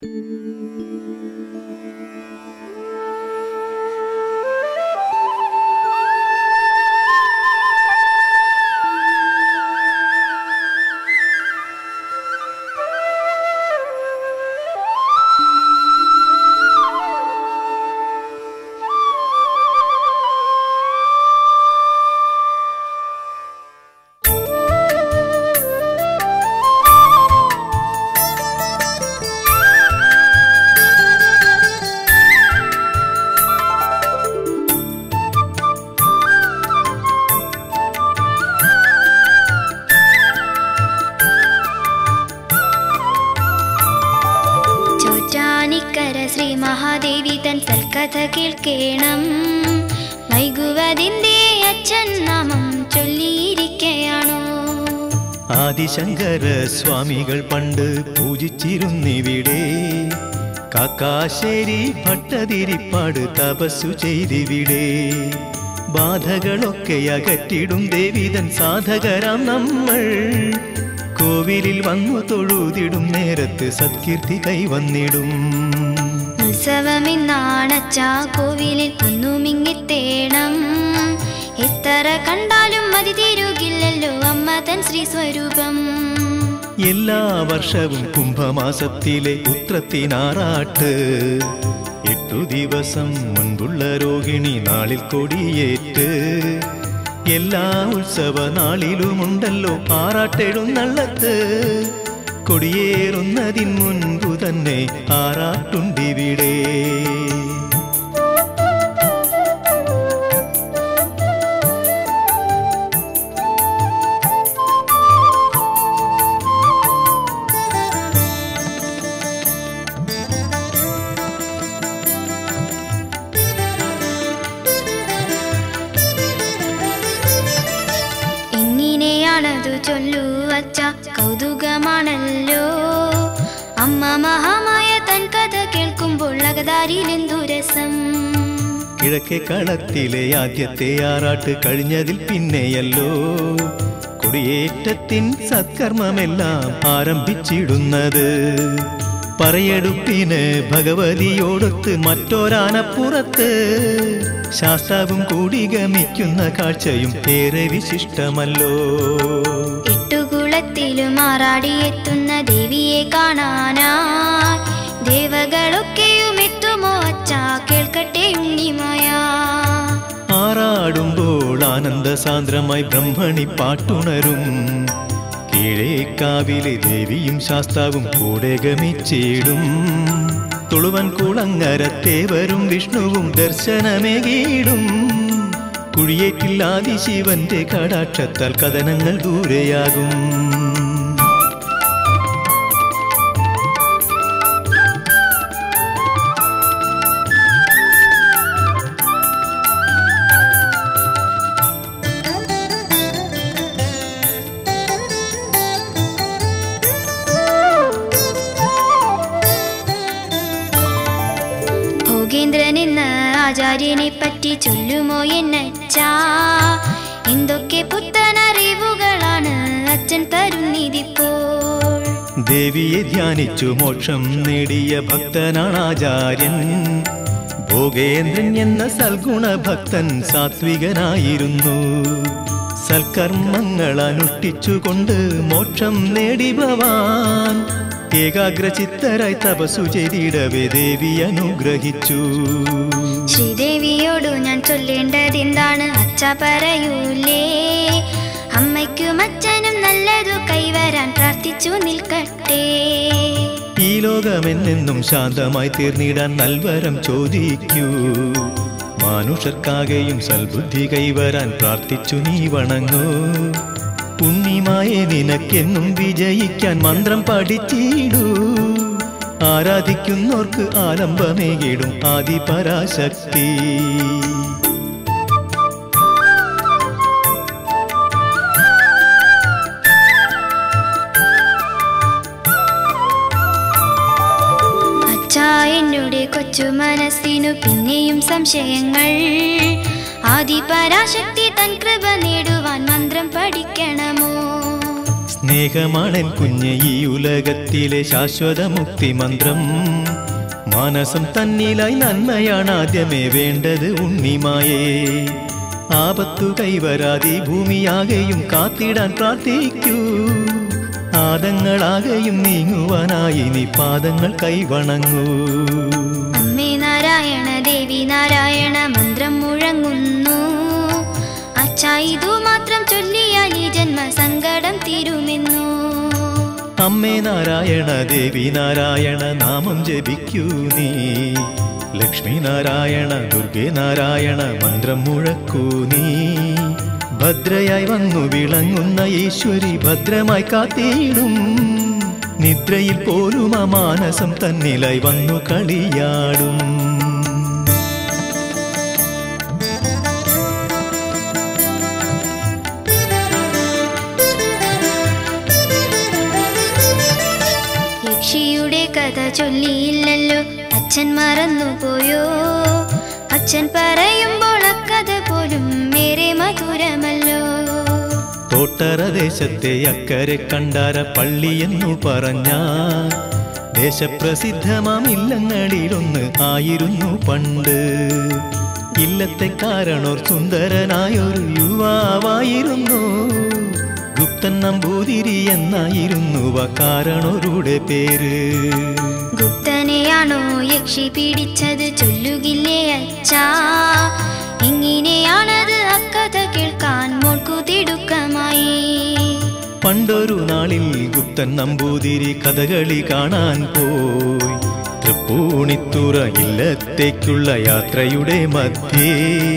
ചോറ്റാനിക്കര ശ്രീ മഹാദേവി തൻ സൽക്കഥ കേൾക്കേണം വൈകുവതിന്റെ അച്ഛൻ നാമം ചൊല്ലിയിരിക്കയാണോ ആദിശങ്കര സ്വാമികൾ പണ്ട് പൂജിച്ചിരുന്നിവിടെ കാക്കാശ്ശേരി ഭട്ടതിരിപ്പാട് തപസ്സു ചെയ്തിവിടെ ബാധകളൊക്കെ അകറ്റിടും ദേവിതൻ സാധകരാം നമ്മൾ കോവിലിൽ വന്നു തൊഴുതിടും നേരത്ത് സത്കീർത്തി കൈവന്നിടും ഉത്സവമെന്നാണച്ചാ കോവിലിൽ അന്നു മിങ്ങിത്തേണം എത്ര കണ്ടാലും മതി തീരുകില്ലല്ലോ അമ്മ തൻ ശ്രീ സ്വരൂപം എല്ലാ വർഷവും കുംഭമാസത്തിലെ ഉത്രത്തിനാറാട്ട് എട്ടു ദിവസം മുൻപുള്ള രോഹിണി നാളിൽ കൊടിയേറ്റ് എല്ലാ ഉത്സവ നാളിലുമുണ്ടല്ലോ ആറാട്ടെഴുന്നള്ളത്ത് കൊടിയേറുന്നതിൻ മുൻപു തന്നെ ആറാട്ടുണ്ടിവിടെ എങ്ങനെയാണതു ചൊല്ലൂ അച്ഛ കൗതുകമാണല്ലോ അമ്മ മഹാമായ തൻ കഥ കേൾക്കുമ്പോൾ അകതാരിലെന്തു രസം കിഴക്കേ കളത്തിലെ ആദ്യത്തെ ആറാട്ട് കഴിഞ്ഞതിൽ പിന്നെയല്ലോ കൊടിയേറ്റത്തിൻ സത്കർമ്മമെല്ലാം ആരംഭിച്ചിടുന്നത് പറയെടുപ്പിന് ഭഗവതിയോടൊത്ത് മറ്റൊരാനപ്പുറത്ത് ശാസ്താവും കൂടി ഗമിക്കുന്ന കാഴ്ചയും ഏറെ വിശിഷ്ടമല്ലോ എട്ടുകുളത്തിലും ആറാടിയെത്തുന്ന ദേവിയെ കാണാനായി ദേവകളൊക്കെയും എത്തുമോ അച്ഛ കേൾക്കട്ടെ ഉണ്ണിമായ ആറാടുമ്പോൾ ആനന്ദസാന്ദ്രമായി ബ്രഹ്മണി പാട്ടുണരും കീഴേക്കാവിലെ ദേവിയും ശാസ്താവും കൂടെ ഗമിച്ചിടും തുളുവൻ കുളങ്ങരത്തേവരും വിഷ്ണുവും ദർശനമേകീടും കുഴിയേറ്റിൽ ആദിശിവന്റെ കടാക്ഷത്താൽ കഥനങ്ങൾ ദൂരെയാകും ഭോഗേന്ദ്രൻ എന്ന ആചാര്യനെ പറ്റി ചൊല്ലുമോ എന്നച്ചാ എന്തൊക്കെ പുത്തനറിവുകളാണ് അച്ഛൻ തരുന്നിതിപ്പോൾ ദേവിയെ ധ്യാനിച്ചു മോക്ഷം നേടിയ ഭക്തനാണ് ആചാര്യൻ ഭോഗേന്ദ്രൻ എന്ന സൽഗുണ ഭക്തൻ സാത്വികനായിരുന്നു സൽക്കർമ്മങ്ങൾ അനുഷ്ഠിച്ചുകൊണ്ട് മോക്ഷം നേടി ഭവാൻ ഏകാഗ്രചിത്തരായി തപസ്സു ചെയ്തിടവേ ദേവി അനുഗ്രഹിച്ചു ശ്രീദേവിയോടു ഞാൻ ചൊല്ലേണ്ടത് എന്താണ് അച്ഛ പറയൂലേ അമ്മയ്ക്കും അച്ഛനും നല്ലതു കൈവരാൻ പ്രാർത്ഥിച്ചു നിൽക്കട്ടെ ഈ ലോകമെന്നെന്നും ശാന്തമായി തീർന്നിടാൻ നൽവരം ചോദിക്കൂ മാനുഷർക്കാകെയും സൽബുദ്ധി കൈവരാൻ പ്രാർത്ഥിച്ചു നീ വണങ്ങൂ പുണ്യമായ നിനക്കെന്നും വിജയിക്കാൻ മന്ത്രം പഠിച്ചിടൂ ആരാധിക്കുന്നോർക്ക് ആലംബമേകിടും ആദിപരാശക്തി അച്ഛാ എന്നുടെ കൊച്ചു മനസ്സിനു പിന്നെയും സംശയങ്ങൾ ആദിപരാശക്തി തൻ കൃപ നേടുവാൻ മന്ത്രം പഠിക്കണമോ സ്നേഹമാണൻ കുഞ്ഞ് ഈ ഉലകത്തിലെ ശാശ്വത മുക്തി മന്ത്രം മാനസം തന്നിലായി നന്മയാണ് ആദ്യമേ വേണ്ടത് ഉണ്ണിമായേ ആപത്തു കൈവരാതെ ഭൂമിയാകെയും കാത്തിടാൻ പ്രാർത്ഥിക്കൂ ആദങ്ങളാകെയും നീങ്ങുവാനായി നീ പാദങ്ങൾ കൈവണങ്ങൂ അമ്മേ നാരായണ ദേവി നാരായണ മന്ത്രം മുഴങ്ങുന്നു അച്ഛാ ഇതു മാത്രം ചൊല്ലിയാൽ ഈ ജന്മ സങ്കടം തീരുമെന്നു അമ്മേ നാരായണ ദേവി നാരായണ നാമം ജപിക്കൂ നീ ലക്ഷ്മി നാരായണ ദുർഗേ നാരായണ മന്ത്രം മുഴക്കൂ നീ ഭദ്രയായി വന്നു വിളങ്ങുന്ന ഈശ്വരി ഭദ്രമായി കാത്തിയിടും നിദ്രയിൽ പോലും ആ മാനസം തന്നിലായി വന്നു കളിയാടും യക്ഷിയുടെ കഥ ചൊല്ലിയില്ലല്ലോ അച്ഛൻ മറന്നുപോയോ അച്ഛൻ പറയുമ്പോൾ അക്കഥ പോലും മേരെ മധുരമല്ലോ തോട്ടറ ദേശത്തെ അക്കരെ കണ്ടാര പള്ളിയെന്നു പറഞ്ഞ ദേശപ്രസിദ്ധമാം ഇല്ലങ്ങളിലൊന്ന് ആയിരുന്നു പണ്ട് ഇല്ലത്തെ കാരണോർ സുന്ദരനായൊരു യുവാവായിരുന്നു ഗുപ്തൻ നമ്പൂതിരി എന്നായിരുന്നു ആ കാരണോരുടെ പേര് ഗുപ്തനെയാണോ യക്ഷി പിടിച്ചത് ചൊല്ലുകില്ലേ അച്ഛാ എങ്ങനെയാണത് അക്കഥ കേൾക്കാൻ മോൾക്കു തിടുക്കമായി പണ്ടൊരു നാളിൽ ഗുപ്തൻ നമ്പൂതിരി കഥകളി കാണാൻ പോയി തൃപ്പൂണിത്തുറ ഇല്ലത്തേക്കുള്ള യാത്രയുടെ മധ്യേ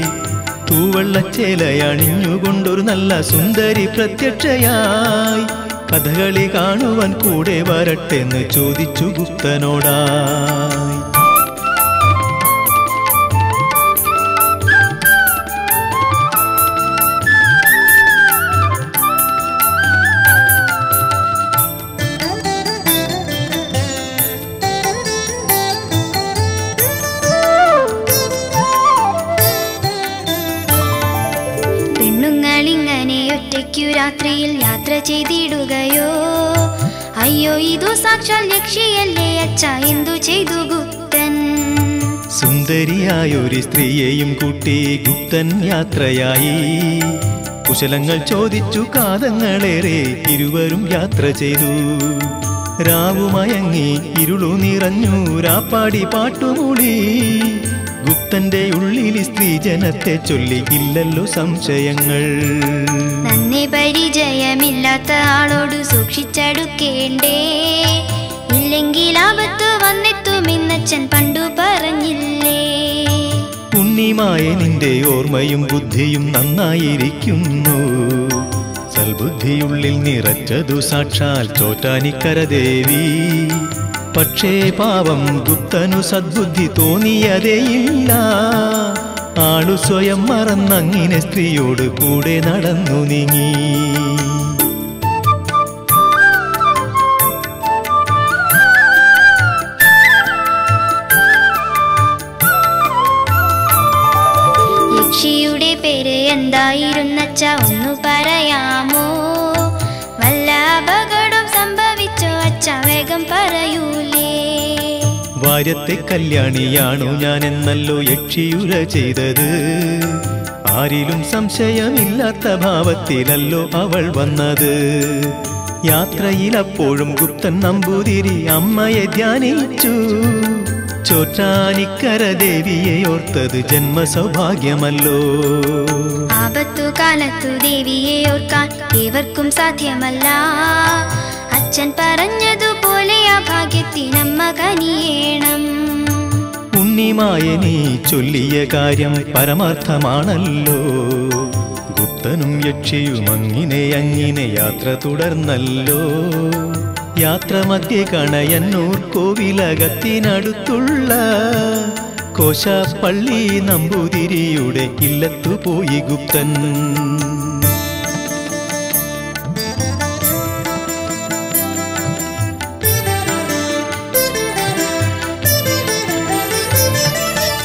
തൂവള്ളച്ചേലയണിഞ്ഞുകൊണ്ടൊരു നല്ല സുന്ദരി പ്രത്യക്ഷയായി കഥകളി കാണുവാൻ കൂടെ വരട്ടെന്ന് ചോദിച്ചു ഗുപ്തനോടായി പെണ്ണുങ്ങളിങ്ങനെ ഒറ്റയ്ക്കു രാത്രിയിൽ യാത്ര ചെയ്തിടുകയോ അയ്യോ ഇതു സാക്ഷാൽ ലക്ഷ്യയല്ലേ അച്ഛ എന്തു ചെയ്തു ഗുപ്തൻ സുന്ദരിയായൊരു സ്ത്രീയെയും കൂട്ടി ഗുപ്തൻ യാത്രയായി കുശലങ്ങൾ ചോദിച്ചു കാതങ്ങളേറെ ഇരുവരും യാത്ര ചെയ്തു രാവുമയങ്ങി ഇരുളു നിറഞ്ഞു രാപ്പാടി പാട്ടുമൂളി ഗുപ്തന്റെ ഉള്ളിൽ സ്ത്രീജനത്തെ ചൊല്ലി ഇല്ലല്ലോ സംശയങ്ങൾ നന്നെ പരിചയമില്ലാത്ത ആളോട് സൂക്ഷിച്ചടുക്കേണ്ടേ ഇല്ലെങ്കിൽ ആപത്ത് വന്നെത്തുമെന്നച്ഛൻ പണ്ടു പറഞ്ഞില്ലേ ഉണ്ണിമായ നിന്റെ ഓർമ്മയും ബുദ്ധിയും നന്നായിരിക്കുന്നു സൽബുദ്ധിയുള്ളിൽ നിറച്ചതു സാക്ഷാൽ ചോറ്റാനിക്കര ദേവി പക്ഷേ പാവം ഗുപ്തനു സദ്ബുദ്ധി തോന്നിയതേയില്ല ആളു സ്വയം മറന്നങ്ങിനെ സ്ത്രീയോട് കൂടെ നടന്നു നീങ്ങി യക്ഷിയുടെ പേര് എന്തായിരുന്നച്ച ഒന്നു പറയാമോ വല്ല അപകടം സംഭവിച്ചോ അച്ഛ വേഗം പറയൂലേ വാര്യത്തെ കല്യാണിയാണു ഞാനെന്നല്ലോ യക്ഷിയുര ചെയ്തത് ആരിലും സംശയമില്ലാത്ത ഭാവത്തിലല്ലോ അവൾ വന്നത് യാത്രയിൽ അപ്പോഴും ഗുപ്തൻ നമ്പൂതിരി അമ്മയെ ധ്യാനിച്ചു ചോറ്റാനിക്കര ദേവിയെ ഓർത്തത് ജന്മസൗഭാഗ്യമല്ലോ ആപത്തു കാലത്തു ദേവിയെ ഓർക്കാൻ ഏവർക്കും സാധ്യമല്ല അച്ഛൻ പറഞ്ഞതുപോലെ ആ ഭാഗ്യത്തിനമ്മ കനിയേണം ഉണ്ണിമായ നീ ചൊല്ലിയ കാര്യം പരമാർത്ഥമാണല്ലോ ഗുപ്തനും യക്ഷിയും അങ്ങിനെ അങ്ങിനെ യാത്ര തുടർന്നല്ലോ യാത്ര മധ്യ കണയന്നൂർ കോവിലകത്തിനടുത്തുള്ള കോശപ്പള്ളി നമ്പൂതിരിയുടെ ഇല്ലത്തു പോയി ഗുപ്തൻ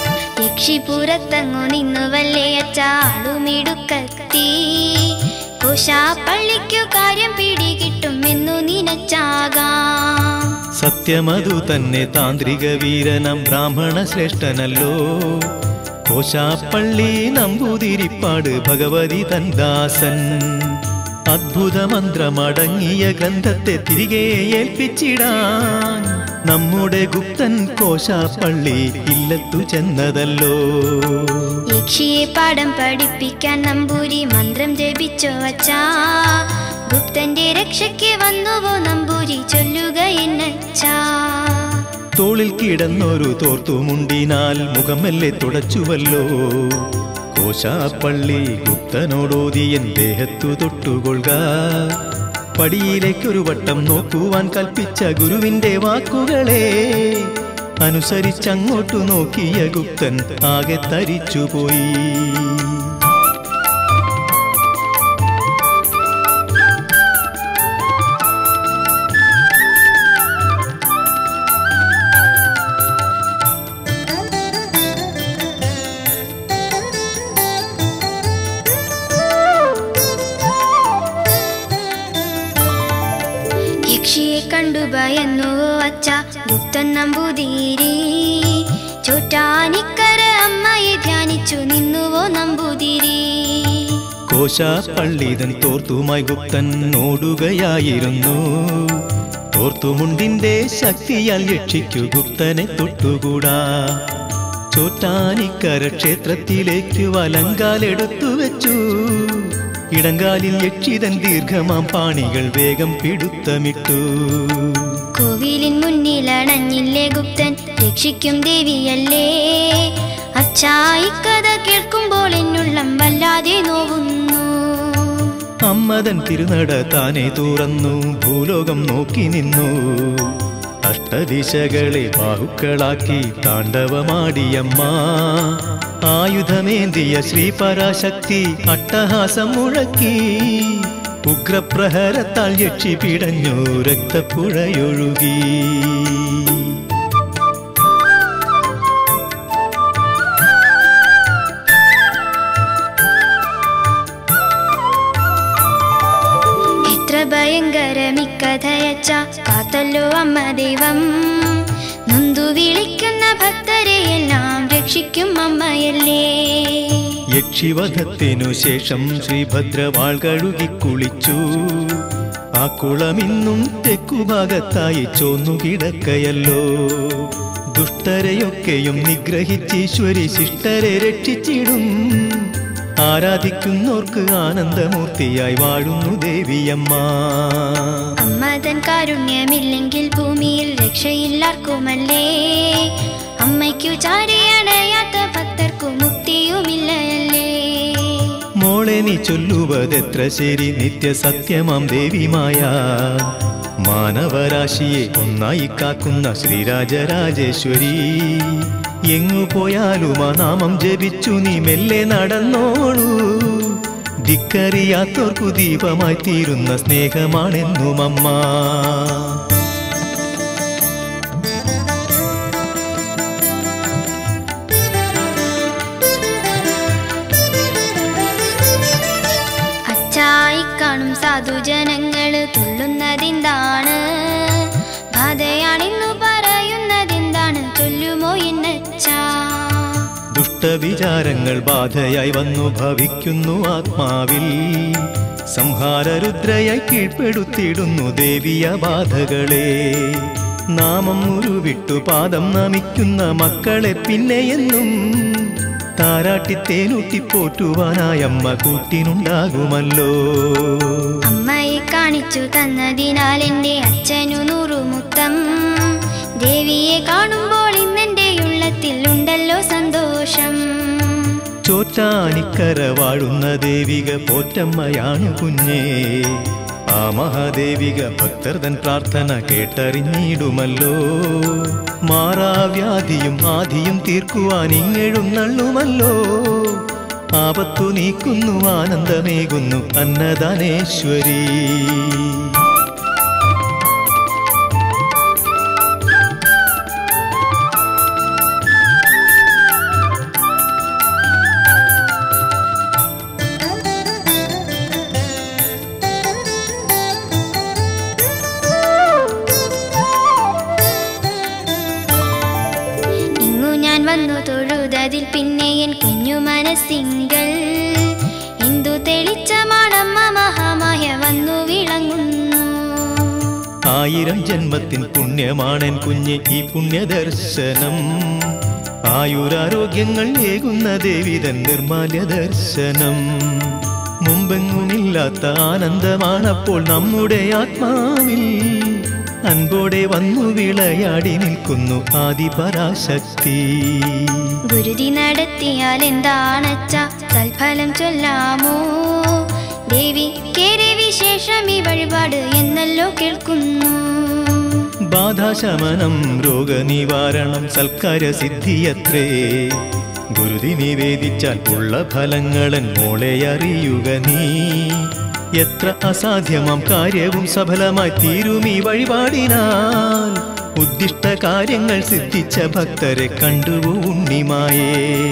യക്ഷിപുരത്തങ്ങു നിന്നു വല്ലേ അച്ചാളുമിടുക്കത്തി കോശാപ്പള്ളിക്കു കാര്യം പിടികിട്ടുമെന്നു നിനച്ചാകാം സത്യമതു തന്നെ താന്ത്രിക വീരനം ബ്രാഹ്മണ ശ്രേഷ്ഠനല്ലോ കോശാപ്പള്ളി നമ്പൂതിരിപ്പാട് ഭഗവതി തൻദാസൻ അദ്ഭുത മന്ത്രമടങ്ങിയ ഗ്രന്ഥത്തെ തിരികെ ഏൽപ്പിച്ചിടാൻ നമ്മുടെ ഗുപ്തൻ കോശാപ്പള്ളി ഇല്ലത്തു ചെന്നതല്ലോ യക്ഷിയെ പാഠം പഠിപ്പിക്കാൻ നമ്പൂരി മന്ത്രം ജപിച്ചോ അച്ഛാ ഗുപ്തന്റെ രക്ഷയ്ക്ക് വന്നുവോ നമ്പൂരി ചൊല്ലുക എന്നച്ചാ തോളിൽ കിടന്നൊരു തോർത്തുമുണ്ടിനാൽ മുഖമെല്ലെ തുടച്ചുവല്ലോ കോശാപ്പള്ളി ഗുപ്തനോടോതിയൻ ദേഹത്തു തൊട്ടുകൊള്ളുക പടിയിലേക്കൊരു വട്ടം നോക്കുവാൻ കൽപ്പിച്ച ഗുരുവിന്റെ വാക്കുകളെ അനുസരിച്ചങ്ങോട്ടു നോക്കിയ ഗുപ്തൻ ആകെ തരിച്ചുപോയി യക്ഷിയെ കണ്ടു ഭയന്നു അച്ഛ ഗുപ്തൻ നമ്പൂതിരി ചോറ്റാനിക്കര അമ്മയെ ധ്യാനിച്ചു നിന്നുവോ നമ്പൂതിരി കോശാപ്പള്ളിതൻ തോർത്തുമായി ഗുപ്തൻ ഓടുകയായിരുന്നു തോർത്തുമുണ്ടിന്റെ ശക്തിയാൽ രക്ഷിക്കു ഗുപ്തനെ തൊട്ടുകൂടാ ചോറ്റാനിക്കര ക്ഷേത്രത്തിലേക്ക് വലങ്കാലെടുത്തു വെച്ചു ഇടങ്കാലിൽ യക്ഷിതൻ ദീർഘമാം പാണികൾ വേഗം പിടുത്തമിട്ടു കോവിലിൻ മുന്നിലണഞ്ഞില്ലേ ഗുപ്തൻ രക്ഷിക്കും ദേവിയല്ലേ അച്ഛായി കഥ കേൾക്കുമ്പോൾ എന്നുള്ളം വല്ലാതെ നോവുന്നു അമ്മതൻ തിരുനട താനെ തുറന്നു ഭൂലോകം നോക്കി നിന്നു അഷ്ടദിശകളെ ബാഹുക്കളാക്കി താണ്ഡവമാടിയമ്മ ആയുധമേന്തിയ ശ്രീപരാശക്തി അട്ടഹാസം മുഴക്കി ഉഗ്രപ്രഹരത്താൽ യക്ഷി പിടഞ്ഞു രക്തപ്പുഴയൊഴുകി എത്ര ഭയങ്കരമിക്കഥയച്ച കാത്തല്ലോ അമ്മ ദൈവം നൊന്തു വിളിക്കുന്ന ഭക്തരെയെല്ലാം രക്ഷിക്കും അമ്മയല്ലേ യക്ഷിവധത്തിനു ശേഷം ശ്രീഭദ്രവാൾ കഴുകി കുളിച്ചു ആ കുളമിന്നും തെക്കുഭാഗത്തായി ചോന്നു കിടക്കയല്ലോ ദുഷ്ടരെയൊക്കെയും നിഗ്രഹിച്ചീശ്വരി ശിഷ്ടരെ രക്ഷിച്ചിടും ആരാധിക്കുന്നോർക്ക് ആനന്ദമൂർത്തിയായി വാഴുന്നു ദേവിയമ്മ അമ്മതൻ കാരുണ്യമില്ലെങ്കിൽ ഭൂമിയിൽ രക്ഷയില്ലാർക്കുമല്ലേ അമ്മയ്ക്കു ചാരിയണയാത്ത ഭക്തർക്കു മുക്തിയുമില്ലയല്ലേ മോളെ നീ ചൊല്ലുവതെത്ര ശരി നിത്യസത്യമാം ദേവിമായ മാനവരാശിയെ ഒന്നായി കാക്കുന്ന ശ്രീരാജരാജേശ്വരി എങ്ങു പോയാലും ആ നാമം ജപിച്ചു നീ മെല്ലെ നടന്നോളൂ ധിക്കറിയാത്തോർക്കു ദീപമായി തീരുന്ന സ്നേഹമാണെന്നും അമ്മ അച്ചായി കാണും സാധുജനങ്ങള് തുള്ളുന്നതെന്താണ് ബാധയാണെന്നു പറയുന്നതെന്താണ് ചൊല്ലുമോ എന്നച്ചാ ദുഷ്ടവിചാരങ്ങൾ ബാധയായി വന്നു ഭവിക്കുന്നു ആത്മാവിൽ സംഹാരരുദ്രയായി കീഴ്പ്പെടുത്തിയിടുന്നു ദേവിയ ബാധകളെ നാമം ഉരുവിട്ടു പാദം നമിക്കുന്ന മക്കളെ പിന്നെയെന്നും താരാട്ടിത്തേനൂട്ടി പോറ്റുവാനായമ്മ കൂട്ടിനുണ്ടാകുമല്ലോ അമ്മയെ കാണിച്ചു തന്നതിനാൽ എൻ്റെ അച്ഛനു നൂറുമുത്തം ദേവിയെ കാണുമ്പോൾ ഇന്നെൻ്റെ ഉള്ളത്തിൽ ഉണ്ടല്ലോ സന്തോഷം ചോറ്റാനിക്കര വാഴുന്ന ദേവിക പോറ്റമ്മയാണ് കുഞ്ഞേ ആ മഹാദേവിക ഭക്തർ തൻ പ്രാർത്ഥന കേട്ടറിഞ്ഞിടുമല്ലോ മാറാവ്യാധിയും ആദിയും തീർക്കുവാൻ ഇങ്ങെഴുന്നള്ളുമല്ലോ ആപത്തു നീക്കുന്നു ആനന്ദമേകുന്നു അന്നദാനേശ്വരി ഞാൻ വന്നു തൊഴുതതിൽ പിന്നെ എൻ കുഞ്ഞു മനസ്സിങ്കൽ എന്തു തെളിച്ചമാണമ്മ മഹാമായ വന്നു വിളങ്ങുന്നു ആയിരം ജന്മത്തിൻ പുണ്യമാണൻ കുഞ്ഞ് ഈ പുണ്യദർശനം ആയുരാരോഗ്യങ്ങൾ ഏകുന്ന ദേവിതൻ നിർമാല്യ ദർശനം മുമ്പെങ്ങുമില്ലാത്ത ആനന്ദമാണപ്പോൾ നമ്മുടെ ആത്മാവിൽ അൻപോടെ വന്നു വിളയാടി നിൽക്കുന്നു ആദിപരാശക്തി ഗുരുതി നടത്തിയാൽ എന്താണച്ച തൽഫലം ചൊല്ലാമോ ദേവി കേരെ വിശേഷം ഈ വഴിപാട് എന്നല്ലോ കേൾക്കുന്നു ബാധാശമനം രോഗനിവാരണം സൽക്കാര സിദ്ധിയത്രേ ഗുരുതി നിവേദിച്ചാൽ ഉള്ള ഫലങ്ങളൻ മോളെ അറിയുക നീ എത്ര അസാധ്യമാം കാര്യവും സഫലമായി തീരും ഈ വഴിപാടിനാൽ ഉദ്ദിഷ്ട കാര്യങ്ങൾ സിദ്ധിച്ച ഭക്തരെ കണ്ടുവോ ഉണ്ണിമായേ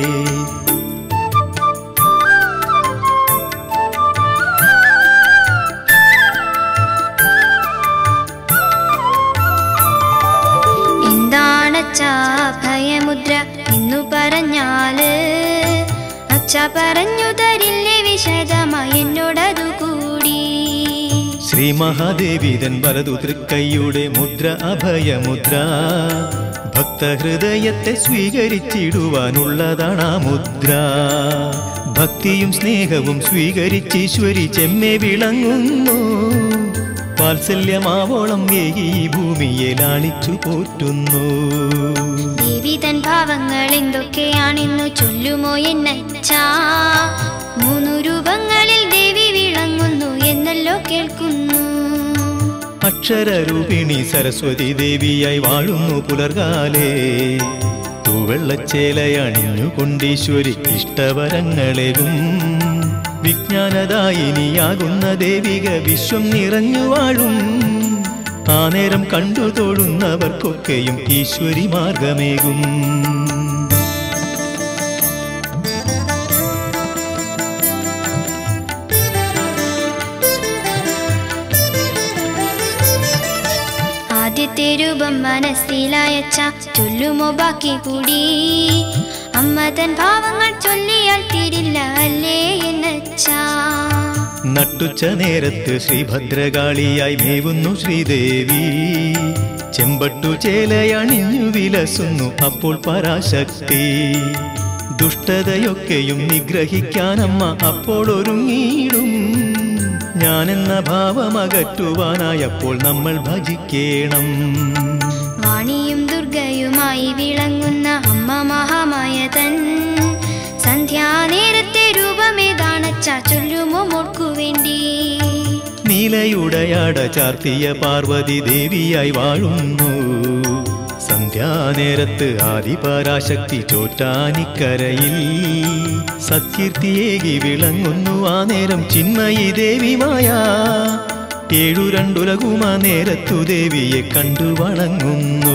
എന്താണച്ച ഭയമുദ്ര എന്നു പറഞ്ഞാല് അച്ഛ പറഞ്ഞു തരില്ലേ വിശദമായി എന്നോടതു കൂടി ശ്രീ മഹാദേവിതൻ വലതു തൃക്കൈയുടെ മുദ്ര അഭയമുദ്ര ഭക്തഹൃദയത്തെ സ്വീകരിച്ചിടുവാനുള്ളതാണ് ആ മുദ്ര ഭക്തിയും സ്നേഹവും സ്വീകരിച്ചീശ്വരി ചെമ്മെ വിളങ്ങുന്നു വാത്സല്യമാവോളം ഏകി ഈ ഭൂമിയെ ലാളിച്ചു പോറ്റുന്നു ദേവി തൻ ഭാവങ്ങൾ എന്തൊക്കെയാണെന്നു ചൊല്ലുമോ എന്നച്ചാ മൂന്നു രൂപങ്ങളിൽ ദേവി വിളങ്ങുന്നു എന്നല്ലോ കേൾക്കുന്നു അക്ഷരരൂപിണി സരസ്വതി ദേവിയായി വാഴുന്നു പുലർകാലേ തൂവെള്ളച്ചേലയണിഞ്ഞു കൊണ്ടീശ്വരി ഇഷ്ടവരങ്ങളെയും വിജ്ഞാനദായിനിയാകുന്ന ദേവിക വിശ്വം നിറഞ്ഞു വാഴും ആ നേരം കണ്ടു തൊഴുന്നവർക്കൊക്കെയും ഈശ്വരി മാർഗമേകും ആദ്യത്തെ രൂപം മനസ്സിലായച്ച ചൊല്ലുമോ ബാക്കി കൂടി അമ്മ തൻ ഭാവങ്ങൾ ചൊല്ലിയാൽ തീരില്ല അല്ലേ എന്നച്ചാ നട്ടുച്ച നേരത്ത് ശ്രീഭദ്രകാളിയായി മേവുന്നു ശ്രീദേവി ചെമ്പട്ടു ചേലയണിഞ്ഞു വിലസുന്നു അപ്പോൾ പരാശക്തി ദുഷ്ടതയൊക്കെയും നിഗ്രഹിക്കാനമ്മ അപ്പോൾ ഒരുങ്ങിയിടും ഞാനെന്ന ഭാവമകറ്റുവാനായപ്പോൾ നമ്മൾ ഭജിക്കേണം വാണിയും ദുർഗയുമായി വിളങ്ങുന്ന അമ്മ മഹാമായ തൻ സന്ധ്യാനേരത്തെ രൂപമേതാണച്ച ചൊല്ലുമോ മോൾക്കു വേണ്ടി നീലയുടയാട ചാർത്തിയ പാർവതി ദേവിയായി വാഴുന്നു സന്ധ്യാനേരത്ത് ആദിപരാശക്തി ചോറ്റാനിക്കരയിൽ സത്കീർത്തിയേകി വിളങ്ങുന്നു ആ നേരം ചിന്മയി ദേവിമായ ഏഴു രണ്ടുലകുമാ നേരത്തു ദേവിയെ കണ്ടു വണങ്ങുന്നു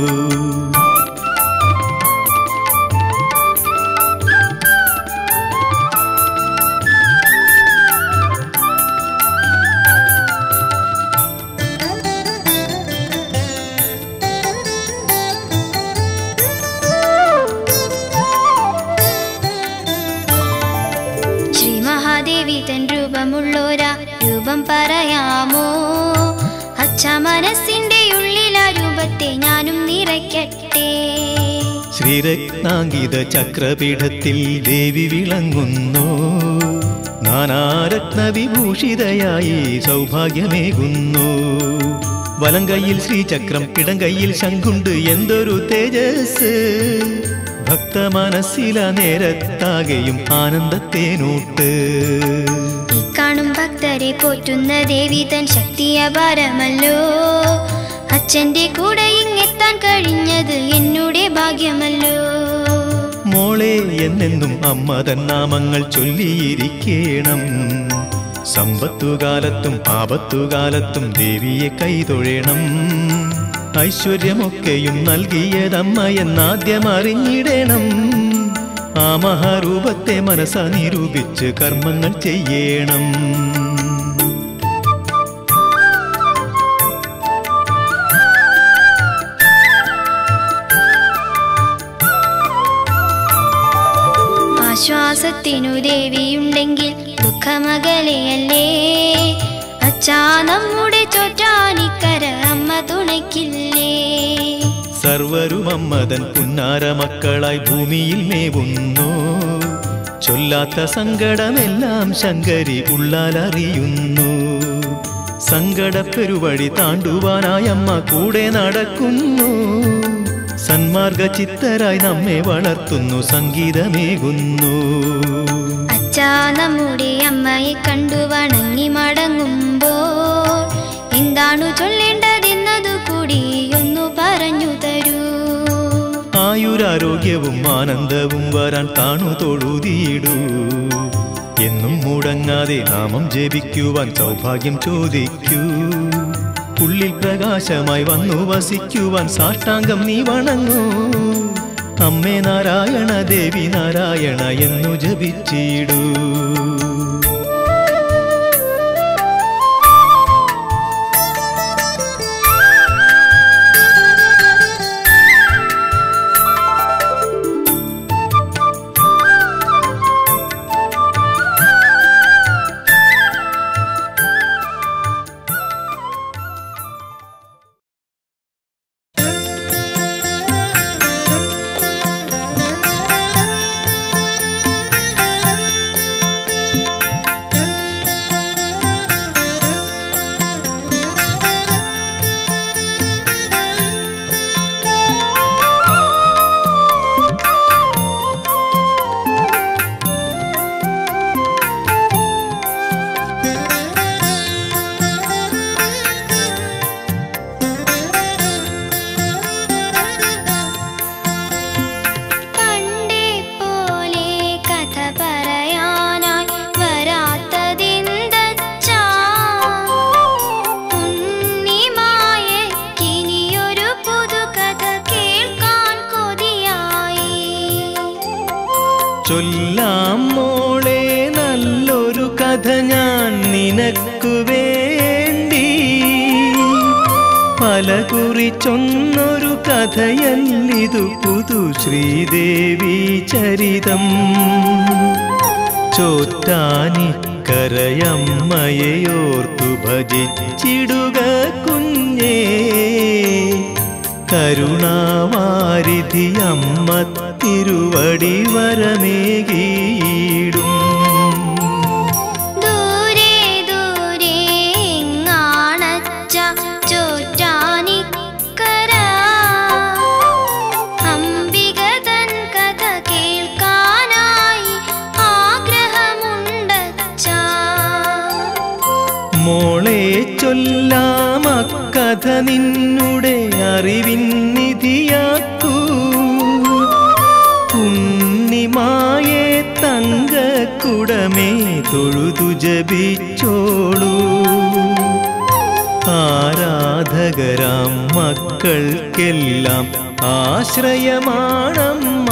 ശ്രീ മഹാദേവി തൻ രൂപമുള്ളോരാ രൂപം പറയാമോ അച്ഛ മനസ്സിന്റെ ഉള്ളിൽ ആ രൂപത്തെ ഞാനും നിറയ്ക്കട്ടെ ശ്രീരത്നാങ്കിത ചക്രപീഠത്തിൽ ദേവി വിളങ്ങുന്നു നാനാരത്ന വിഭൂഷിതയായി സൗഭാഗ്യമേകുന്നു വലങ്കയിൽ ശ്രീചക്രം ഇടങ്കയിൽ ശംഖുണ്ട് എന്തൊരു തേജസ് ഭക്തമനസ്സില നേരത്താകെയും ആനന്ദത്തേനൂട്ട് ഈ കാണും ഭക്തരെ പോറ്റുന്ന ദേവി തൻ ശക്തി അപാരമല്ലോ അച്ഛന്റെ കൂടെ ഇങ്ങെത്താൻ കഴിഞ്ഞത് എന്നുടെ ഭാഗ്യമല്ലോ മോളെ എന്നെന്നും അമ്മ തൻ നാമങ്ങൾ ചൊല്ലിയിരിക്കേണം സമ്പത്തുകാലത്തും ആപത്തുകാലത്തും ദേവിയെ കൈതൊഴണം ഐശ്വര്യമൊക്കെയും നൽകിയതമ്മ എന്നാദ്യം അറിഞ്ഞിടണം ആ മഹാരൂപത്തെ മനസ്സ നിരൂപിച്ച് കർമ്മങ്ങൾ ചെയ്യണം ആശ്വാസത്തിനു ദേവിയുണ്ടെങ്കിൽ ദുഃഖമകലെയല്ലേ അച്ഛാ നമ്മുടെ ചോറ്റാനിക്കര അമ്മ തുണയ്ക്കില്ലേ സർവരും അമ്മതൻ പുന്നാര മക്കളായി ഭൂമിയിൽ മേവുന്നു ചൊല്ലാത്ത സങ്കടമെല്ലാം ശങ്കരി ഉള്ളാലറിയുന്നു സങ്കടപ്പെരുവഴി താണ്ടുവാനായി അമ്മ കൂടെ നടക്കുന്നു സന്മാർഗ ചിത്തരായി നമ്മെ വളർത്തുന്നു സംഗീതമേകുന്നു അച്ഛാ നമ്മുടെ അമ്മയെ കണ്ടു വണങ്ങി മടങ്ങുമ്പോൾ എന്താണു ചൊല്ലേണ്ടതെന്നതു കൂടി ഒന്നു പറഞ്ഞു തരൂ ആയുരാരോഗ്യവും ആനന്ദവും വരാൻ താണു തൊഴുതിയിടൂ എന്നും മുടങ്ങാതെ നാമം ജപിക്കുവാൻ സൗഭാഗ്യം ചോദിക്കൂ ഉള്ളിൽ പ്രകാശമായി വന്നു വസിക്കുവാൻ സാഷ്ടാംഗം നീ വണങ്ങൂ അമ്മേ നാരായണ ദേവി നാരായണ എന്നു ജപിച്ചിടൂ പണ്ടേ പോലെ കഥ പറയാനായി വരാത്തതെന്തച്ചാ ഉണ്ണിമായക്കിനിയൊരു പുതുകഥ കേൾക്കാൻ കൊതിയായി ചൊല്ലാം മോളെ നല്ലൊരു കഥ ഞാൻ നിനക്കു വേണ്ടി പല കുറിച്ചൊന്നൊരു കഥയല്ലിതു പുതു ശ്രീദേവി ചരിതം ചോറ്റാനിക്കരയമ്മയെയോർത്തു ഭജിച്ചിടുക കുഞ്ഞേ കരുണാവാരിധി അമ്മ തിരുവടി വരമേകിയിടും ദൂരെ ദൂരെ എങ്ങാണച്ച ചോറ്റാനിക്കര അംബിക തൻ കഥ കേൾക്കാനായി ആഗ്രഹമുണ്ടച്ച മോളെ ചൊല്ലാം അക്കഥ നിന്നുടെ അറിവിൻ നിധിയാക്കൂ ഉണ്ണിമായെ തങ്കക്കുടമേ തൊഴുതു ജപിച്ചോളൂ ആരാധകരാം മക്കൾക്കെല്ലാം ആശ്രയമാണമ്മ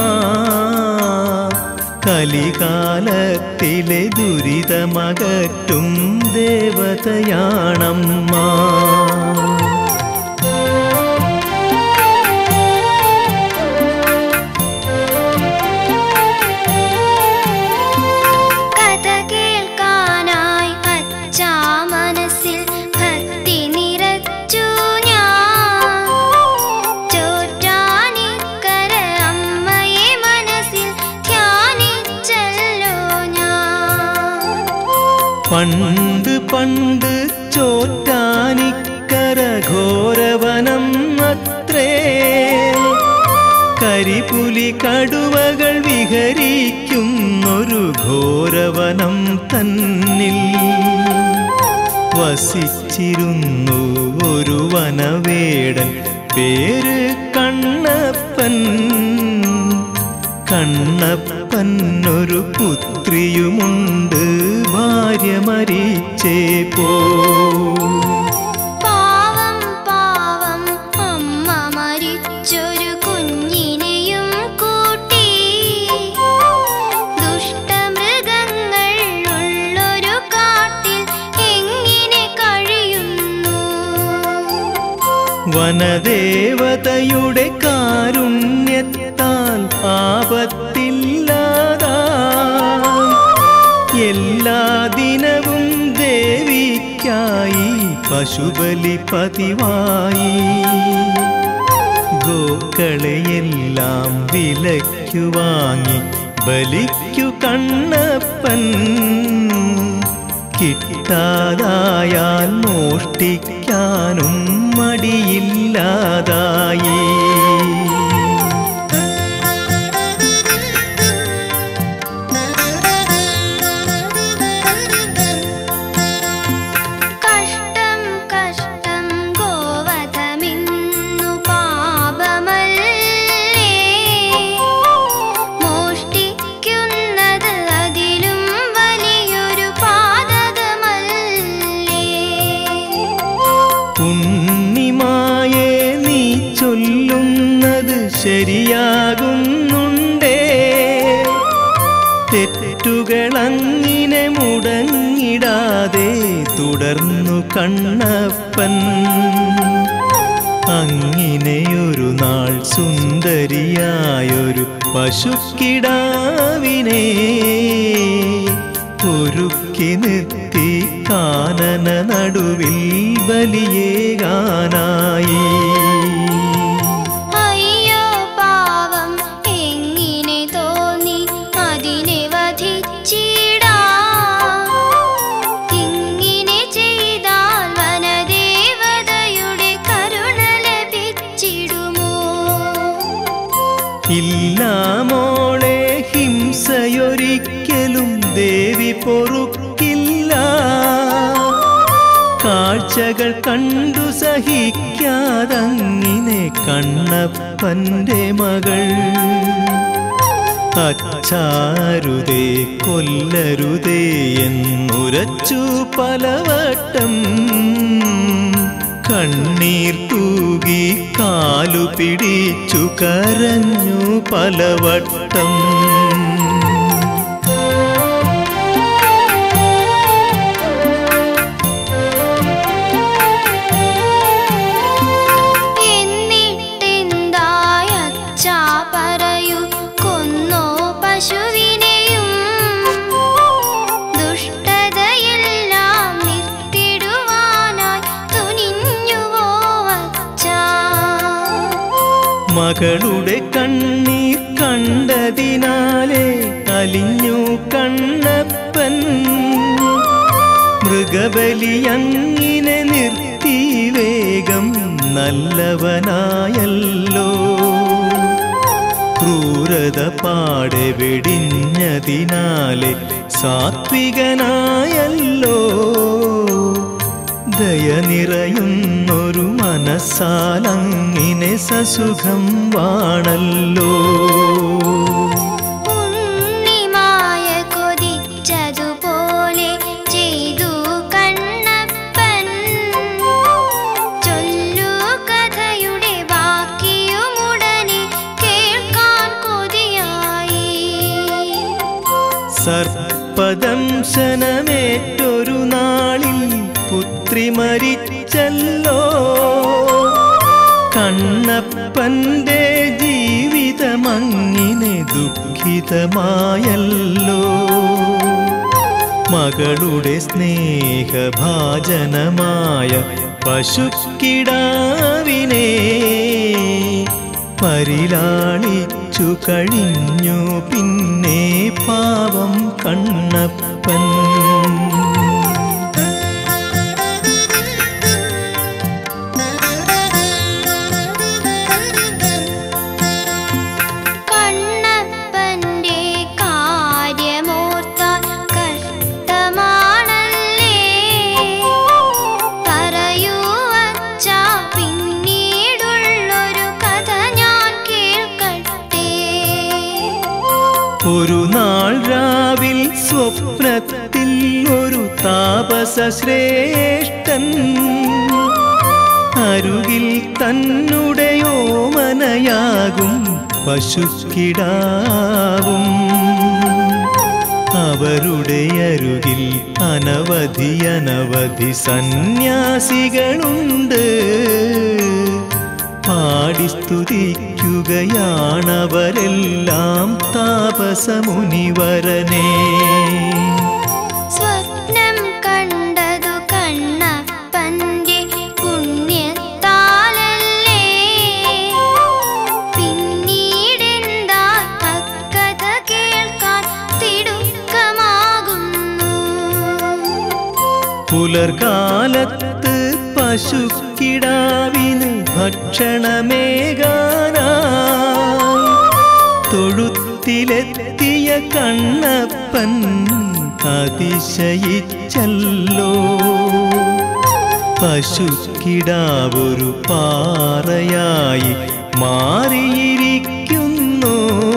കലികാലത്തിലെ ദുരിതമകറ്റും ദേവതയാണമ്മ കഥ കേൾക്കാനായി അച്ഛാ മനസ്സിൽ ഭക്തി നിറച്ചു ഞാൻ ചോറ്റാനിക്കര അമ്മയെ മനസ്സിൽ ധ്യാനിച്ചല്ലോ ഞാൻ പണ്ട് പണ്ട് ചോറ്റാനിക്കര ഘോരവനം അത്രേ കരിപുലി കടുവകൾ വിഹരിക്കുന്നൊരു ഘോരവനം തന്നിൽ വസിച്ചിരുന്നു ഒരു വനവേടൻ പേര് കണ്ണപ്പൻ കണ്ണപ്പൻ ഒരു പുത്രിയുമുണ്ട് ഭാര്യ മരിച്ചേ പോ പാവം പാവം അമ്മ മരിച്ചൊരു കുഞ്ഞിനെയും കൂട്ടി ദുഷ്ടമൃഗങ്ങൾ ഉള്ളൊരു കാട്ടിൽ എങ്ങനെ കഴിയുന്നു വനദേവതയുടെ കാരുണ്യത്താൽ ആപത്തില്ലാതാ പശുബലി പതിവായി ഗോക്കളെയെല്ലാം വിലയ്ക്കു വാങ്ങി ബലിക്കു കണ്ണപ്പൻ കിട്ടാതായാൽ മോഷ്ടിക്കാനും മടിയില്ലാതായി കഷ്ടം കഷ്ടം ഗോവധമിന്നു പാപമല്ലേ മോഷ്ടിക്കുന്നത് അതിലും വലിയൊരു പാതകമല്ലേ ഉണ്ണിമായേ നീ ചൊല്ലുന്നത് ശരിയാകുന്നുണ്ടേ തെറ്റുകളങ്ങിനെ മുടങ്ങിടാതെ തുടർന്നു കണ്ണപ്പൻ അങ്ങിനെയൊരു നാൾ സുന്ദരിയായൊരു പശുക്കിടാവിനെ ഒരുക്കി നിർത്തി കാനന നടുവിൽ ബലിയേകാനായി അയ്യോ പാവം എങ്ങിനെ തോന്നി അതിനെ വധിച്ചിടാ ഇങ്ങിനെ ചെയ്താൽ വനദേവതയുടെ കരുണ ലഭിച്ചിടുമോ ഇല്ല മോളെ ഹിംസയൊരിക്കലും ദേവി പൊറുക്കില്ല കാഴ്ചകൾ കണ്ടു സഹിക്കാതങ്ങിനെ കണ്ണപ്പന്റെ മകൾ അച്ചാരുതേ കൊല്ലരുതേ എന്നുരച്ചു പലവട്ടം കണ്ണീർ തൂകി കാലു പിടിച്ചു കരഞ്ഞു പലവട്ടം എന്നിട്ടെന്തായ അച്ഛാ പറയൂ കൊന്നോ പശുവിനെയും ദുഷ്ടതയെല്ലാം നിർത്തിടുവാനായി തുനിഞ്ഞുവോ അച്ഛാ മകളുടെ കണ്ണീർ കണ്ടതിനാലെ അലിഞ്ഞു കണ്ണപ്പൻ മൃഗബലി അങ്ങിനെ നിർത്തി വേഗം നല്ലവനായല്ലോ ക്രൂരത പാടെ വെടിഞ്ഞതിനാലെ സാത്വികനായല്ലോ ദയ നിറയുന്നൊരു മനസ്സാലങ്ങിനെ സസുഖം വാണല്ലോ ഉണ്ണിമായ കൊതിച്ചതുപോലെ ചെയ്തു കണ്ണപ്പൻ ചൊല്ലു കഥയുടെ ബാക്കിയുമുടനെ കേൾക്കാൻ കൊതിയായി സർപ്പദംശനമേറ്റൊരു നാളിൽ പുത്രി മരിച്ചല്ലോ കണ്ണപ്പന്റെ ജീവിതമങ്ങിനെ ദുഃഖിതമായല്ലോ മകളുടെ സ്നേഹഭാജനമായ പശുക്കിടാവിനെ പരിലാളിച്ചു കഴിഞ്ഞു പിന്നെ പാവം കണ്ണപ്പൻ കണ്ണപ്പന്റെ കാര്യമോർത്താൽ കഷ്ടമാണല്ലേ പറയൂ അച്ഛാ പിന്നീടുള്ളൊരു കഥ ഞാൻ കേൾക്കട്ടെ ഒരു നാൾ രാവിൽ സ്വപ്നത്തിൽ ഒരു താപസ ശ്രേഷ്ഠൻ അരുകിൽ തന്നുടെയോമനയാകും പശുക്കിടാവും അവരുടെ അരുകിൽ അനവധി അനവധി സന്യാസികളുണ്ട് പാടി സ്തുതിക്കുകയാണവരെല്ലാം താപസമുനിവരനെ സ്വപ്നം കണ്ടതു കണ്ണപ്പന്റെ പുലർകാലത്ത് പശുക്കിടാവിന് ഭക്ഷണമേകാനായി തൊഴുത്തിലെത്തിയ കണ്ണപ്പൻ അതിശയിച്ചല്ലോ പശുക്കിടാവൊരു പാറയായി മാറിയിരിക്കുന്നു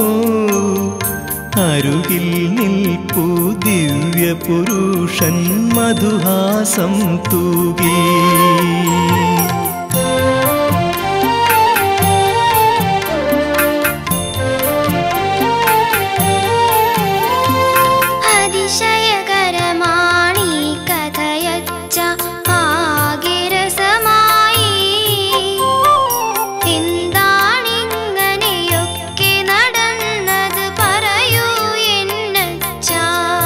അരുകിൽ നിൽപ്പു ദിവ്യപുരുഷൻ മധുഹാസം തൂകി അതിശയകരമാണീ കഥയച്ച ആകെ രസമായി എന്താണിങ്ങനെയൊക്കെ നടന്നത് പറയൂ എന്നച്ചാ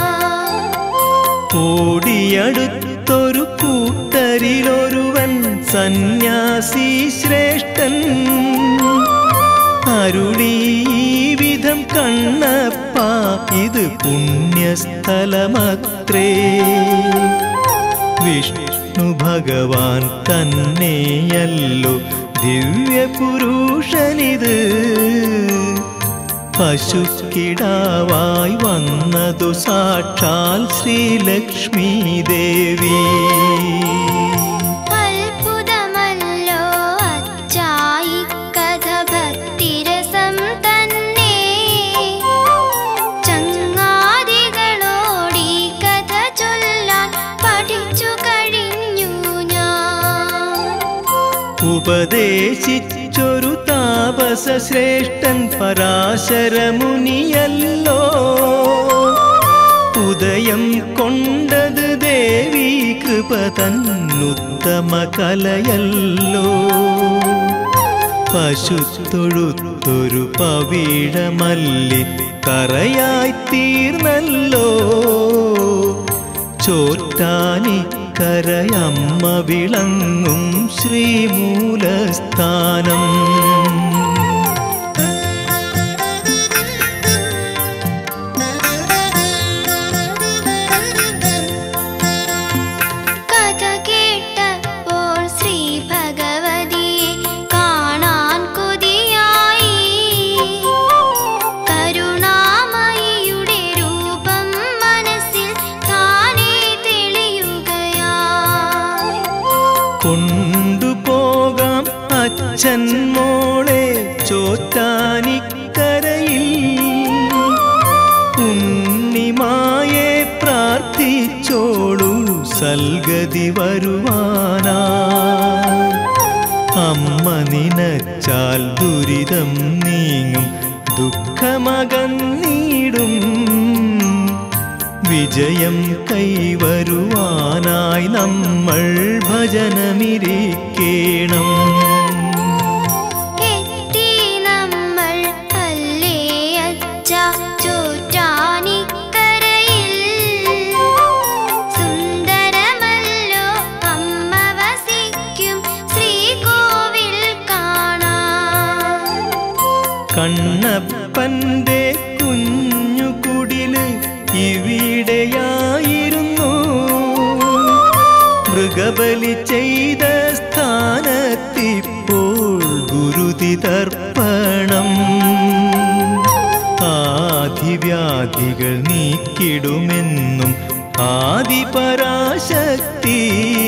ഓടിയടുത്തൊരു കൂട്ടരിലൊരുവൻ സന്യാസി ശ്രേഷ്ഠൻ അരുളീ വിധം കണ്ണപ്പ ഇത് പുണ്യസ്ഥലമത്രേ വിഷ്ണു ഭഗവാൻ തന്നെയല്ലോ ദിവ്യപുരുഷനിത് പശുക്കിടാവായി വന്നതു സാക്ഷാൽ ശ്രീലക്ഷ്മി ദേവി അത്ഭുതമല്ലോ അച്ചായി കഥ ഭക്തിരസം തന്നെ ചങ്ങാതികളോടി കഥ ചൊല്ലാൻ പഠിച്ചു കഴിഞ്ഞു ഞാൻ ഉപദേശിച്ചൊരു താപസ ശ്രേഷ്ഠൻ പരാശരമുനിയല്ലോ ഉദയം കൊണ്ടത് ദേവി കൃപ തന്നുത്തമ കലയല്ലോ പശുത്തൊഴുത്തൊരു പവിഴമല്ലി കറയായി തീർന്നല്ലോ ചോറ്റാനിക്കരയമ്മ വിളങ്ങും ശ്രീമൂലസ്ഥാനം കഥ കേട്ടപ്പോൾ ശ്രീ ഭഗവതിയെ കാണാൻ കൊതിയായി കരുണാമയിയുടെ രൂപം മനസ്സിൽ താനേ തെളിയുകയായി കൊണ്ടുപോകാം അച്ഛൻ മോളെ ചോറ്റാനിക്കരയിൽ ഉണ്ണിമായെ പ്രാർത്ഥിച്ചോളൂ സൽഗതി വരുവാനാ അമ്മ നിനച്ചാൽ ദുരിതം നീങ്ങും ദുഃഖമകന്നീടും വിജയം കൈവരുവാനായി നമ്മൾ ഭജനമിരിക്കേണം എത്തി നമ്മൾ അല്ലേ അച്ഛ ചോറ്റാനിക്കരയിൽ സുന്ദരമല്ലോ അമ്മ വസിക്കും ശ്രീകോവിൽ കാണാൻ കണ്ണപ്പന്റെ കുഞ്ഞു കുടില് ഇവിടെയായിരുന്നു മൃഗബലി ചെയ്ത സ്ഥാനത്തിപ്പോൾ ഗുരുതി തർപ്പണം ആദിവ്യാധികൾ നീക്കിടുമെന്നും ആദിപരാശക്തി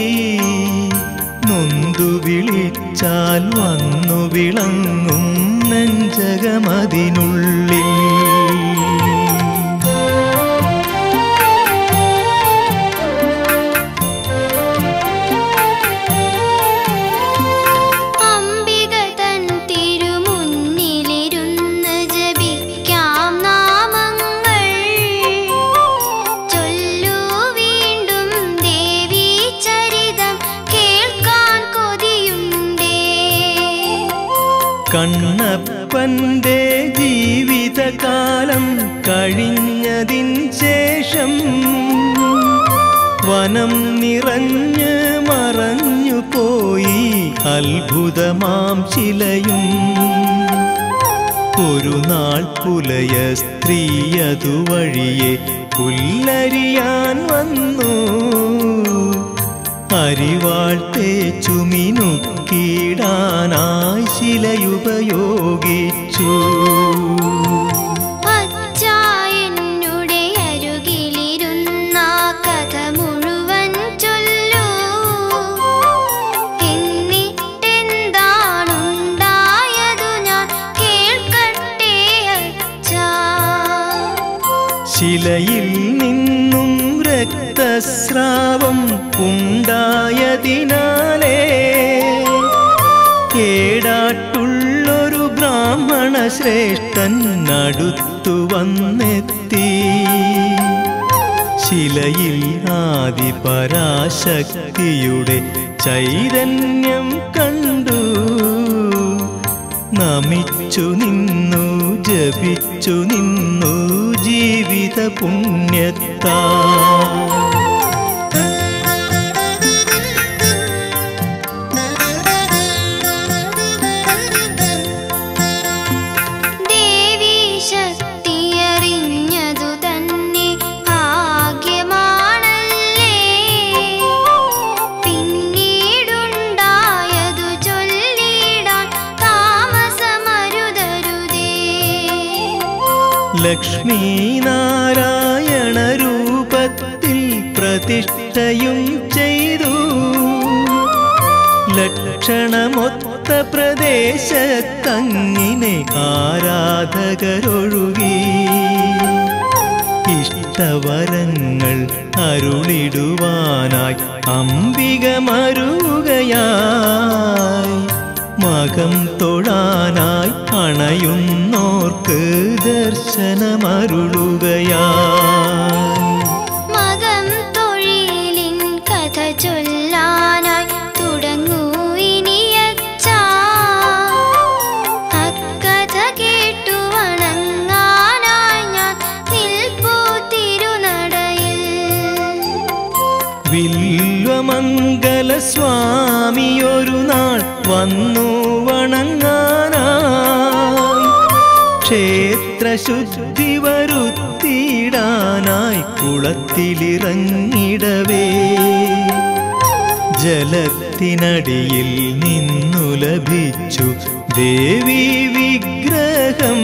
നൊന്തു വിളിച്ചാൽ വന്നു വിളങ്ങും നെഞ്ചകമതിനുള്ളിൽ അംബിക തൻ തിരുമുന്നിലിരുന്ന് ജപിക്കാം നാമങ്ങൾ ചൊല്ലൂ വീണ്ടും ദേവീ ചരിതം കേൾക്കാൻ കൊതിയുണ്ടേ കണ്ണപ്പന്റെ ജീവിതകാലം കഴിഞ്ഞതിൻ ശേഷം വനം നിറഞ്ഞ് മറഞ്ഞു പോയി അത്ഭുതമാം ശിലയും ഒരു നാൾ പുലയ സ്ത്രീ അതുവഴിയെ പുല്ലരിയാൻ വന്നു അരിവാൾ തേച്ചു മിനുക്കിടാനായി ശിലയുപയോഗിച്ചു അച്ഛാ എന്നുടെ അരുകിലിരുന്ന കഥ മുഴുവൻ ചൊല്ലൂ എന്നിട്ടെന്താണുണ്ടായതു ഞാൻ കേൾക്കട്ടെ അച്ഛാ ശിലയിൽ നിന്നും രക്തസ്രാവം ഉണ്ടായതിനാലേ ഏടാട്ടുള്ളൊരു ബ്രാഹ്മണ ശ്രേഷ്ഠൻ അടുത്തു വന്നെത്തി ശിലയിൽ ആദിപരാശക്തിയുടെ ചൈതന്യം കണ്ടു നമിച്ചു നിന്നു ജപിച്ചു നിന്നു ജീവിത പുണ്യത്താ ദേവി ശക്തിയറിഞ്ഞതു തന്നെ ഭാഗ്യമാണല്ലേ പിന്നീടുണ്ടായതു ചൊല്ലിടാൻ താമസമരുതരുതേ ലക്ഷ്മീ നാരായണ രൂപത്തിൽ പ്രതിഷ്ഠയും ചെയ്തു ലക്ഷണമൊത്ത പ്രദേശത്തങ്ങിനെ ആരാധകരൊഴുകി ഇഷ്ടവരങ്ങൾ അരുളിടുവാനായി അംബിക മരുകയായി മകം തൊഴാനായി അണയുന്നോർക്ക് ദർശനമരുളുകയായി മകം തൊഴിലിൻ കഥ ചൊല്ലാനായി തുടങ്ങൂ ഇനിയച്ചാ അക്കഥ കേട്ടു വണങ്ങാനായി ഞാൻ നിൽപ്പൂ തിരുനടയിൽ വില്വമംഗല സ്വാമിയൊരു നാൾ വന്നു വണങ്ങാനായി ക്ഷേത്രശുദ്ധി വരുത്തിയിടാനായി കുളത്തിലിറങ്ങിടവേ ജലത്തിനടിയിൽ നിന്നു ലഭിച്ചു ദേവി വിഗ്രഹം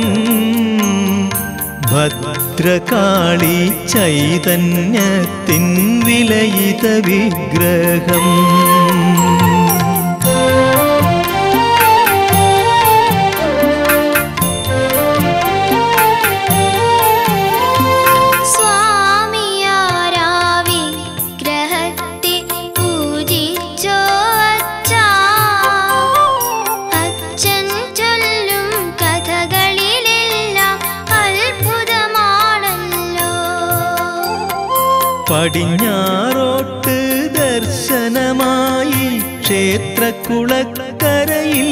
ഭദ്രകാളി ചൈതന്യത്തിൻ വിലയിത വിഗ്രഹം സ്വാമിയാരാ വിഗ്രഹത്തെ പൂജിച്ചോ അച്ഛാ അച്ഛൻ ചൊല്ലും കഥകളിലെല്ലാം അത്ഭുതമാണല്ലോ പടിഞ്ഞാറോട്ട് ദർശനമായി ക്ഷേത്രക്കുളക്കരയിൽ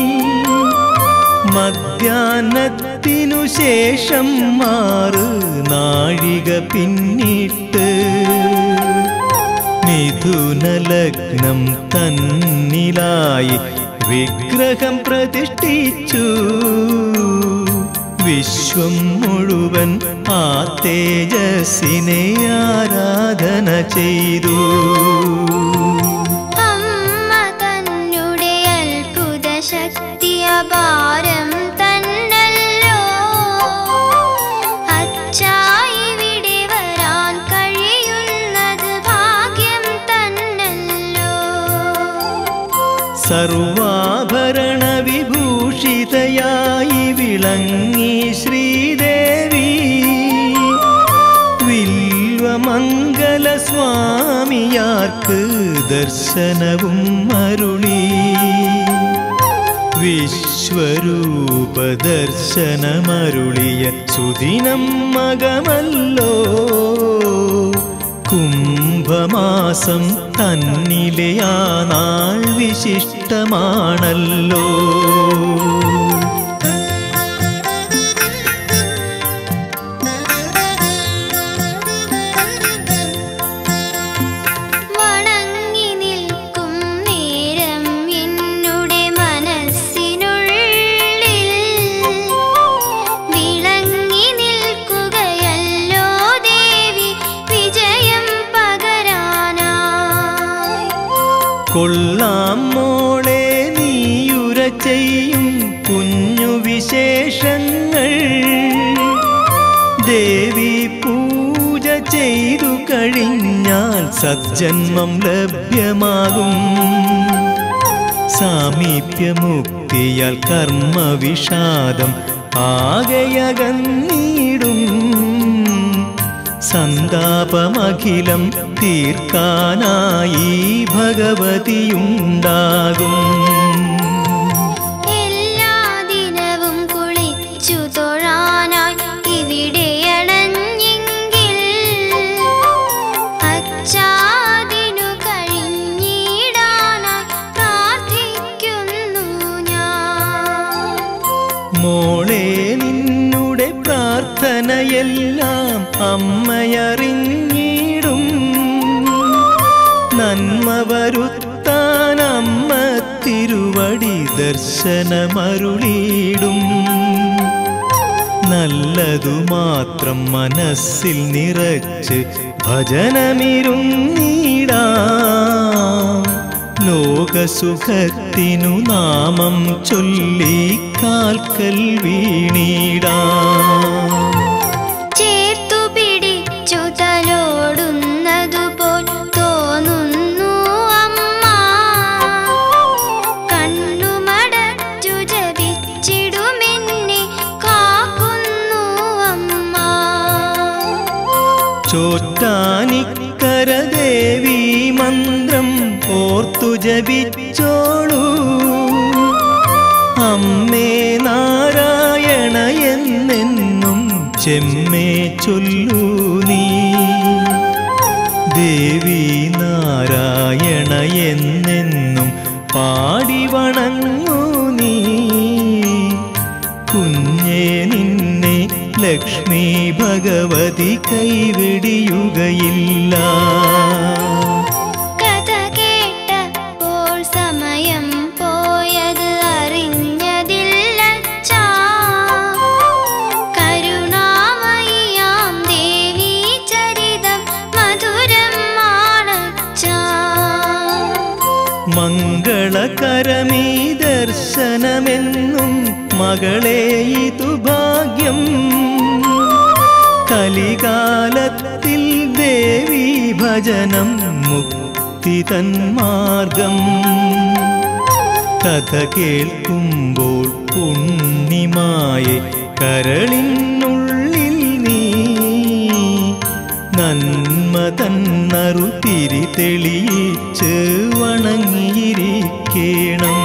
മധ്യാഹ്നത്തിനു ശേഷം മാറ് നാഴിക പിന്നിട്ട് മിഥുനലഗ്നം തന്നിലായി വിഗ്രഹം പ്രതിഷ്ഠിച്ചു വിശ്വം മുഴുവൻ ആ തേജസ്സിനെ ആരാധന ചെയ്തു അമ്മ തന്നുടെ അത്ഭുത ശക്തി അപാരം തന്നല്ലോ അച്ചായി ഇവിടെ വരാൻ കഴിയുന്നത് ഭാഗ്യം തന്നല്ലോ സർവാഭരണ വിഭൂഷിതയായി വിളങ്ങി ശ്രീദേവി വില്വമംഗല സ്വാമിയാർക്ക് ദർശനവും അരുളി വിശ്വരൂപ ദർശനമരുളിയ സുദിനം മകമല്ലോ കുംഭമാസം തന്നിലെ ആ നാൾ വിശിഷ്ടമാണല്ലോ വണങ്ങി നിൽക്കും നേരം എന്നുടെ മനസ്സിനുള്ളിൽ വിളങ്ങി നിൽക്കുകയല്ലോ ദേവി വിജയം പകരാനായി കൊള്ളാം മോളെ നീയുര ചെയ്യും കുഞ്ഞു വിശേഷങ്ങൾ ദേവി പൂജ ചെയ്തു കഴിഞ്ഞാൽ സജ്ജന്മം ലഭ്യമാകും സാമീപ്യമുക്തിയാൽ കർമ്മവിഷാദം ആകെയകന്നീടും സന്താപമഖിലം തീർക്കാനായി ഭഗവതിയുണ്ടാകും എല്ലാ ദിനവും കുളിച്ചു തൊഴാനായി ഇവിടെ അണഞ്ഞെങ്കിൽ അച്ചാതിനു കഴിഞ്ഞിടാനായി പ്രാർത്ഥിക്കുന്നു ഞാൻ മോളെ നിന്നുടെ പ്രാർത്ഥനയെല്ലാം അമ്മയറിഞ്ഞിടും നന്മ വരുത്താൻ അമ്മ തിരുവടി ദർശനമരുളിയിടും നല്ലതു മാത്രം മനസ്സിൽ നിറച്ച് ഭജനമിരുന്നിടാം ലോകസുഖത്തിനു നാമം ചൊല്ലി കാൽക്കൽ വീണിടാം ചേർത്തു പിടിച്ചു തലോടുന്നതുപോൽ തോന്നുന്നു അമ്മ കണ്ണുമടച്ചു ജപിച്ചിടുമെന്നെ കാക്കുന്നു അമ്മ ചോറ്റാനിക്കര ദേവി മന്ത്രം ഓർത്തു ജപിച്ചോളൂ അമ്മേ നാരായണ എന്നെന്നും ചെമ്മേ ചൊല്ലൂ നീ ദേവി നാരായണ എന്നെന്നും പാടി വണങ്ങൂ നീ കുഞ്ഞേ നിന്നെ ലക്ഷ്മി ഭഗവതി കൈവിടിയുകയില്ല കഥ കേട്ടപ്പോൾ സമയം പോയത് അറിഞ്ഞതില്ലച്ചാ കരുണാമയിയാം ദേവി ചരിതം മധുരം മാണച്ചാ മംഗളകരമീ ദർശനമെന്നും മകളെ ഇതു ഭാഗ്യം കലികാലത്തിൽ ദേവി ഭജനം മുക്തി തന്മാർഗം കഥ കേൾക്കുമ്പോൾ പുണ്ണിമായെ കരളിനുള്ളിൽ നീ നന്മ തന്നറു തിരി തെളിയിച്ച് വണങ്ങിയിരിക്കണം